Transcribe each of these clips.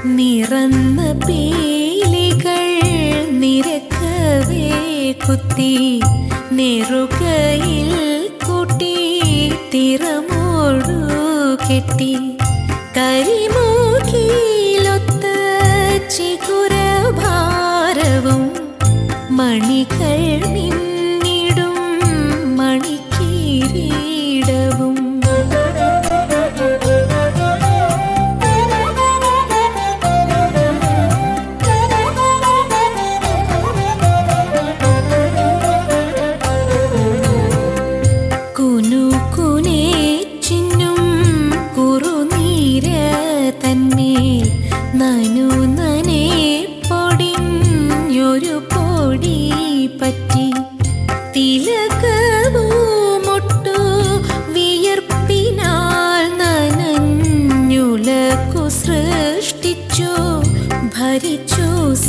നിറന്ന പീലികൾ നിരക്കവേ കുത്തി നെറുകയിൽ കൂട്ടി തിറമോടു കെട്ടി കരിമൂക്കിലൊത്ത ചികുര ഭാരവും മണികൾ മിന്നിടും മണിക്കീരീടവും കുനു കുനേ ചിന്നും കുറുനീര തന്മേൽ നനു നനേ പൊടിഞ്ഞൊരു പൊടി പറ്റി തിലകവുമൊട്ടു വിയർപ്പിനാൽ നനഞ്ഞുലകു സൃഷ്ടിച്ചു ഭരിച്ചു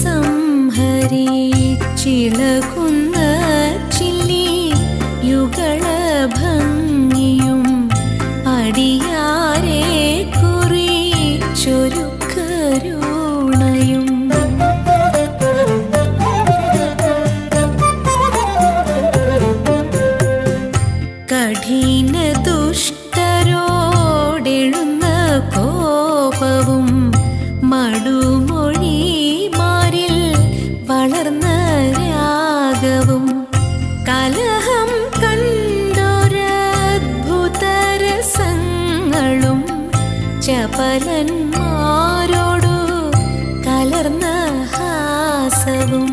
സംഹരിച്ചിളകുന്ന ചില്ലി യുഗള ഭംഗിയും അടിയാരെ കുറിച്ചൊരു കരുണയും കഠിന ദുഷ്ടരോടെഴുന്ന കോപവും മടുമൊഴി മാറിൽ വളർന്ന രാഗവും കലഹം കണ്ടൊരദ്ഭുതരസങ്ങളും ചപലന്മാരോടു കലർന്ന ഹാസവും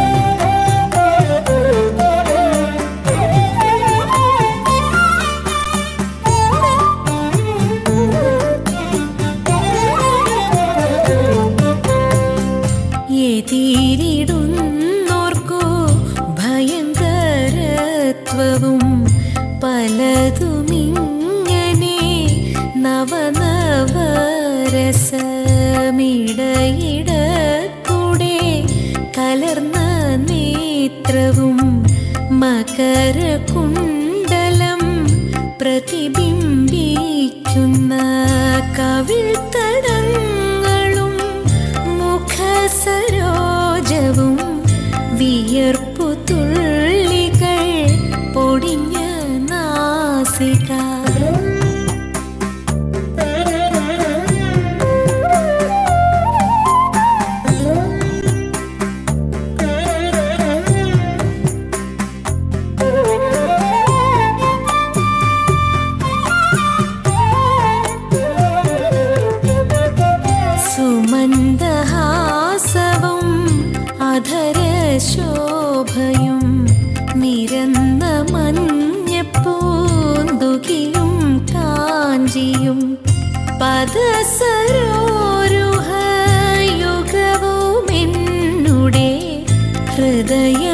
എതിരിടുന്നോർക്കു ഭയങ്കരത്വവും പലതുമിങ്ങനെ നവനവരസമിടയിട കൂടെ കലർന്ന നേത്രവും മകരകുണ്ടലം പ്രതിബിംബിക്കുന്ന കവിൾത്തടങ്ങളും മുഖസരോജവും വിയർപ്പു തുള്ളികൾ പൊടിഞ്ഞ നാസിക സുമന്ദഹാസവും അധരശോഭയും നിരന്ന മഞ്ഞപ്പൂന്തുകിലും കാഞ്ചിയും പദസരോരുഹയുഗവുമെന്നുടെ ഹൃദയ